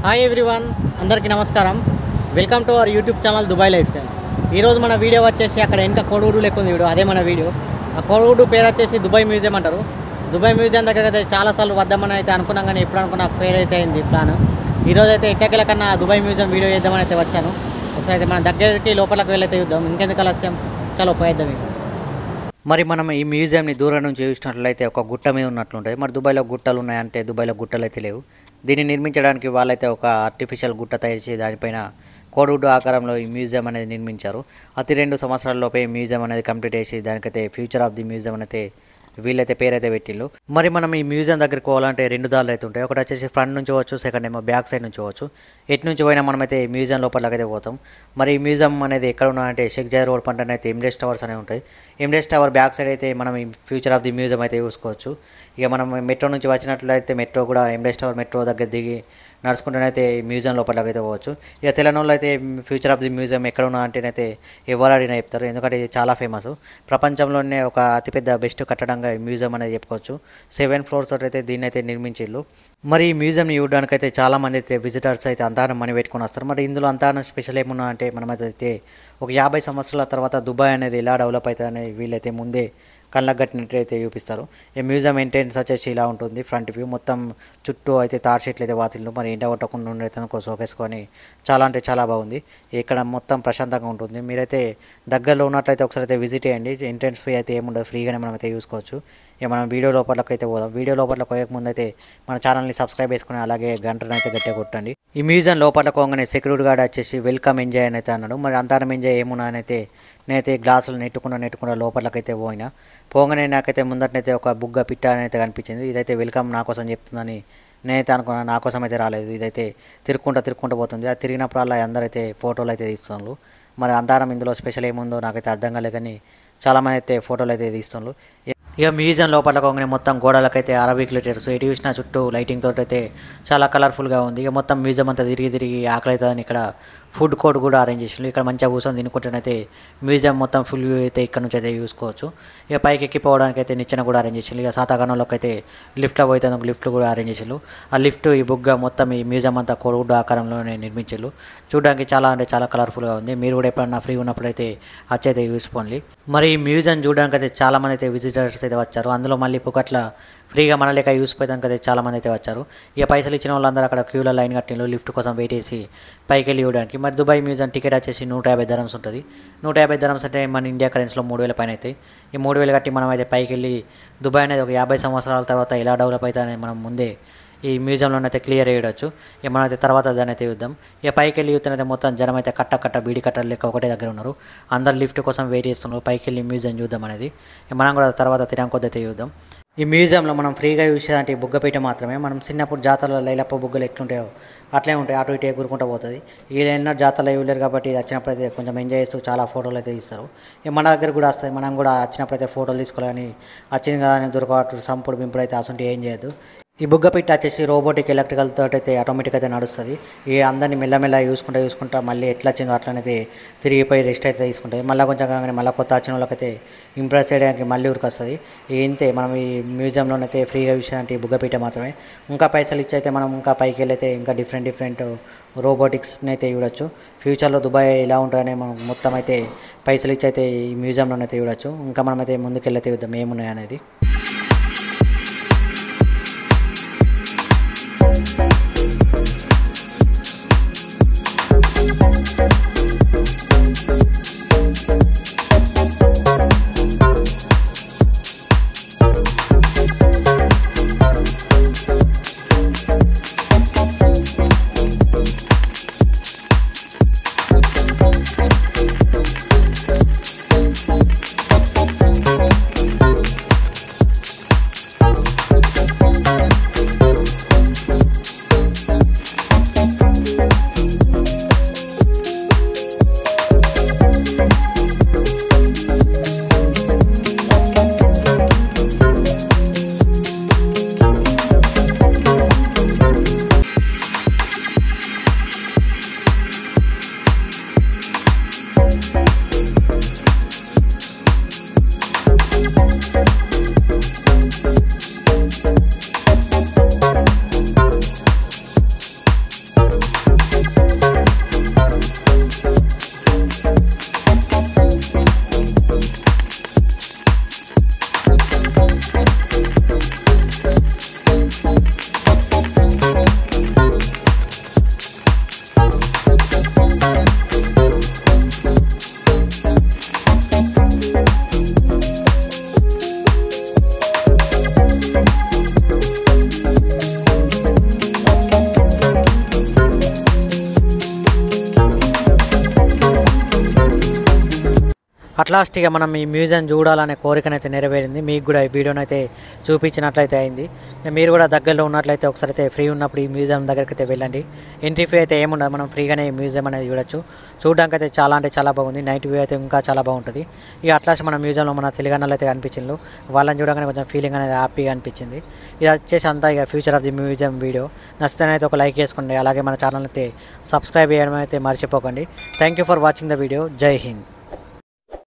hi everyone అందరికీ నమస్కారం welcome to our YouTube channel Dubai lifestyle ఈరోజు మన వీడియో వచ్చేసి అక్కడ వెనక కోడిగుడు లెక్క ఉంది వీడియో అదే మన వీడియో ఆ కోడిగుడు పేరు వచ్చేసి దుబాయ్ మ్యూజియం అంటారు దుబాయ్ మ్యూజియం దగ్గర అయితే చాలాసార్లు వద్దామని అయితే అనుకున్నాం కానీ ఎప్పుడు అనుకున్నా ఫెయిల్ అయితే అయింది ప్లాన్ ఈరోజు అయితే ఎట్టకెళ్ళ కన్నా దుబాయ్ మ్యూజియం వీడియో చేద్దామని అయితే వచ్చాను ఒకసారి అయితే మన దగ్గరికి లోపలికి వెళ్ళైతే చూద్దాం ఇంకెందుకు కలుస్తాం చలో పోయేద్దాం ఇక మరి మనం ఈ మ్యూజియంని దూరం నుంచి చూసినట్లయితే ఒక గుట్ట మీద ఉన్నట్లుంటుంది మరి దుబాయ్లో గుట్టలు ఉన్నాయంటే దుబాయ్లో గుట్టలు అయితే లేవు దీన్ని నిర్మించడానికి వాళ్ళైతే ఒక ఆర్టిఫిషియల్ గుట్ట తయారు చేసి దానిపైన కోడిగుడ్డు ఆకారంలో ఈ మ్యూజియం అనేది నిర్మించారు అతి రెండు సంవత్సరాలలోపే ఈ మ్యూజియం అనేది కంప్లీట్ చేసి దానికైతే ఫ్యూచర్ ఆఫ్ ది మ్యూజియం అయితే వీళ్ళైతే పేరైతే పెట్టిళ్ళు మరి మనం ఈ మ్యూజియం దగ్గరికి పోవాలంటే రెండు దారులు అయితే ఉంటాయి ఒకటి వచ్చేసి ఫ్రంట్ నుంచి పోవచ్చు సెకండ్ ఏమో బ్యాక్ సైడ్ నుంచి పోవచ్చు ఎటు నుంచి పోయినా మనమైతే ఈ మ్యూజియం లోపలకి అయితే పోతాం మరి ఈ మ్యూజియం అనేది ఎక్కడ ఉన్నాయంటే షేక్ జై రోడ్ పంటనే అయితే ఎమ్రెస్ టవర్స్ అనేవి ఉంటాయి ఎమ్రెస్ టవర్ బ్యాక్ సైడ్ అయితే మనం ఈ ఫ్యూచర్ ఆఫ్ ది మ్యూజియం అయితే చూసుకోవచ్చు ఇక మనం మెట్రో నుంచి వచ్చినట్లయితే మెట్రో కూడా ఎమ్రెస్ టవర్ మెట్రో దగ్గర దిగి నడుచుకుంటూనైతే ఈ మ్యూజియం లోపలకి అయితే పోవచ్చు ఇక తెలంగాణలో అయితే ఫ్యూచర్ ఆఫ్ ది మ్యూజియం ఎక్కడ ఉన్నా అంటేనైతే ఎవరు అడిగినా చెప్తారు ఎందుకంటే ఇది చాలా ఫేమస్ ప్రపంచంలోనే ఒక అతిపెద్ద బెస్ట్ కట్టడంగా ఈ మ్యూజియం అనేది చెప్పుకోవచ్చు సెవెన్ ఫ్లోర్స్ తోటి అయితే దీన్ని అయితే నిర్మించిళ్ళు మరి ఈ మ్యూజియంని చూడడానికి అయితే చాలా మంది అయితే విజిటర్స్ అయితే అంతానం మనీ పెట్టుకొని వస్తారు మరి ఇందులో అంతానం స్పెషల్ ఏమున్నా అంటే మనమైతే ఒక యాభై సంవత్సరాల తర్వాత దుబాయ్ అనేది ఎలా డెవలప్ అవుతుంది అనేది వీళ్ళైతే ముందే కళ్ళకు కట్టినట్టు అయితే చూపిస్తారు ఈ మ్యూజియం ఎంట్రెన్స్ వచ్చేసి ఇలా ఉంటుంది ఫ్రంట్ వ్యూ మొత్తం చుట్టూ అయితే తార్ షీట్లు అయితే వాతిల్లు మరి ఎండ కొట్టకుండా ఉండేందుకు సోకేసుకొని చాలా అంటే చాలా బాగుంది ఇక్కడ మొత్తం ప్రశాంతంగా ఉంటుంది మీరైతే దగ్గరలో ఉన్నట్లయితే ఒకసారి అయితే విజిట్ చేయండి ఎంట్రెన్స్ ఫీ అయితే ఏముండదు ఫ్రీగానే మనం అయితే చూసుకోవచ్చు ఇక మనం వీడియో లోపలకి అయితే పోదాం వీడియో లోపల పోయక ముందు అయితే మన ఛానల్ని సబ్స్క్రైబ్ చేసుకుని అలాగే గంటను అయితే గట్టిగా కొట్టండి ఈ మ్యూజియం లోపల పోగానే సెక్యూరిటీ గార్డ్ వచ్చేసి వెల్కమ్ ఎంజాయ్ అని అయితే అన్నాడు మరి అంతరం ఎంజాయ్ ఏమున్నా అని అయితే నేనైతే గ్లాసులు నెట్టుకున్నా నెట్టుకున్నా లోపలకైతే పోయినా పోగానే నాకైతే ముందటనైతే ఒక బుగ్గ పిట్ట అని అయితే కనిపించింది ఇదైతే వెల్కమ్ నా కోసం చెప్తుందని నేనైతే అనుకున్నాను నా కోసం అయితే రాలేదు ఇదైతే తిరుక్కుంటా తిరుక్కుంటూ పోతుంది అది తిరిగినప్పుడల్లా అందరైతే ఫోటోలు అయితే తీస్తున్నారు మరి అంతారం ఇందులో స్పెషల్ ఏముందో నాకైతే అర్థం కాలేదు కానీ చాలామంది అయితే ఫోటోలు అయితే తీస్తున్నారు ఇక మ్యూజియం లోపల కొంగనే మొత్తం గోడలకైతే అరబిక్ లిటర్స్ ఎటు చూసినా చుట్టూ లైటింగ్ తోటి అయితే చాలా కలర్ఫుల్గా ఉంది ఇక మొత్తం మ్యూజియం అంతా తిరిగి తిరిగి ఆకలి అవుతుందని ఇక్కడ ఫుడ్ కోర్ట్ కూడా అరేంజ్ చేసిండ్రు ఇక్కడ మంచిగా కూర్చొని తినుకుంటేనైతే మ్యూజియం మొత్తం ఫుల్ వ్యూ అయితే ఇక్కడ నుంచి అయితే చూసుకోవచ్చు ఇక పైకి ఎక్కిపోవడానికి అయితే నిచ్చెన కూడా అరేంజ్ చేసిండ్రు ఇక సాతాగణంలోకి అయితే లిఫ్ట్లో పోతే అందుకు లిఫ్ట్ కూడా అరేంజ్ చేసిండ్రు ఆ లిఫ్ట్ ఈ బుగ్గ మొత్తం ఈ మ్యూజియం అంతా కోడిగుడ్డు ఆకారంలోనే నిర్మించారు చూడడానికి చాలా అంటే చాలా కలర్ఫుల్గా ఉంది మీరు కూడా ఎప్పుడన్నా ఫ్రీ ఉన్నప్పుడైతే వచ్చైతే చూసుకోండి మరి ఈ మ్యూజియం చూడడానికి అయితే చాలా మంది అయితే విజిటర్స్ అయితే వచ్చారు అందులో మళ్ళీ పుకట్ల ఫ్రీగా మన లెక్క యూస్ పోయేదానికి అయితే చాలా మంది అయితే వచ్చారు ఇక పైసలు ఇచ్చిన వాళ్ళందరూ అక్కడ క్యూలో లైన్ కట్టిన లిఫ్ట్ కోసం వెయిట్ చేసి పైకి వెళ్ళి ఇవ్వడానికి మరి దుబాయ్ మ్యూజియం టికెట్ వచ్చేసి నూట యాభై ధరమ్స్ ఉంటుంది నూట యాభై ధరమ్స్ అంటే మన ఇండియా కరెన్సీలో మూడు వేల పైన అవుతాయి ఈ మూడు వేలు కట్టి మనం అయితే పైకి వెళ్ళి దుబాయ్ అనేది ఒక యాభై సంవత్సరాల తర్వాత ఎలా డెవలప్ అవుతుంది అనేది మనం ముందే ఈ మ్యూజియంలోనైతే క్లియర్ చేయవచ్చు ఇక మనమైతే తర్వాత దాన్ని అయితే చూద్దాం ఇక పైకి వెళ్ళి చూస్తేనైతే మొత్తం జనం అయితే కట్ట కట్ట బీడి కట్టలు లెక్క ఒకటే దగ్గర ఉన్నారు అందరు లిఫ్ట్ కోసం వెయిట్ చేస్తున్నారు పైకి వెళ్ళి మ్యూజియం చూద్దాం అనేది ఇక మనం కూడా తర్వాత తిరాం కొద్ది అయితే చూద్దాం ఈ మ్యూజియంలో మనం ఫ్రీగా యూజ్ చేయాలంటే ఈ బుగ్గపీట మాత్రమే మనం చిన్నప్పుడు జాతరలో లైలప్ప బుగ్గలు ఎట్లుంటాయో అట్లే ఉంటాయి అటు ఇటు ఎగురుకుంటూ పోతుంది వీళ్ళు ఎన్నో జాతరలో ఇవ్వలేరు కాబట్టి ఇది వచ్చినప్పుడు అయితే కొంచెం ఎంజాయ్ చేస్తూ చాలా ఫోటోలు అయితే తీస్తారు ఇక మన దగ్గర కూడా వస్తాయి మనం కూడా వచ్చినప్పుడు అయితే ఫోటోలు తీసుకోవాలని వచ్చింది కదా అని దొరకట్టు సంపుడు బింపుడు అయితే అసలు ఏం చేయదు ఈ బుగ్గ పిట్ వచ్చేసి రోబోటిక్ ఎలక్ట్రికల్ తోటి అయితే ఆటోమేటిక్ అయితే నడుస్తుంది ఈ అందరిని మెల్లమెల్ల చూసుకుంటా చూసుకుంటా మళ్ళీ ఎట్లా వచ్చిందో అట్లనైతే తిరిగిపోయి రెస్ట్ అయితే తీసుకుంటుంది మళ్ళీ కొంచెం కాగానే మళ్ళీ కొత్త వచ్చిన వాళ్ళకైతే ఇంప్రెస్ చేయడానికి మళ్ళీ ఊరికి వస్తుంది ఇంతే మనం ఈ మ్యూజియంలోనైతే ఫ్రీగా విషయానికి బుగ్గ పీట మాత్రమే ఇంకా పైసలు ఇచ్చి అయితే మనం ఇంకా పైకి వెళ్ళైతే ఇంకా డిఫరెంట్ డిఫరెంట్ రోబోటిక్స్ని అయితే చూడొచ్చు ఫ్యూచర్లో దుబాయ్ ఎలా ఉంటుందనే మనం మొత్తం అయితే పైసలు ఇచ్చి అయితే ఈ మ్యూజియంలోనైతే చూడొచ్చు ఇంకా మనమైతే ముందుకెళ్ళైతే చూద్దాం ఏమున్నాయి అనేది అట్లాస్ట్ ఇక మనం ఈ మ్యూజియం చూడాలనే కోరికనైతే నెరవేరింది మీకు కూడా ఈ వీడియోని అయితే చూపించినట్లయితే అయింది ఇక మీరు కూడా దగ్గరలో ఉన్నట్లయితే ఒకసారి అయితే ఫ్రీ ఉన్నప్పుడు ఈ మ్యూజియం దగ్గరికి అయితే వెళ్ళండి ఎంట్రీ ఫీ అయితే ఏముండదు మనం ఫ్రీగానే ఈ మ్యూజియం అనేది చూడొచ్చు చూడడానికి అయితే చాలా అంటే చాలా బాగుంది నైట్ వ్యూ అయితే ఇంకా చాలా బాగుంటుంది ఇక అట్లాస్ట్ మన మ్యూజియంలో మన తెలుగు అయితే కనిపించిండ్రు వాళ్ళని చూడగానే కొంచెం ఫీలింగ్ అనేది హ్యాపీగా అనిపించింది ఇది వచ్చేసి అంతా ఇక future of the museum video నచ్చితే అయితే ఒక లైక్ చేసుకోండి అలాగే మన ఛానల్ అయితే సబ్స్క్రైబ్ చేయడం అయితే మర్చిపోకండి thank you for watching the video జై హింద్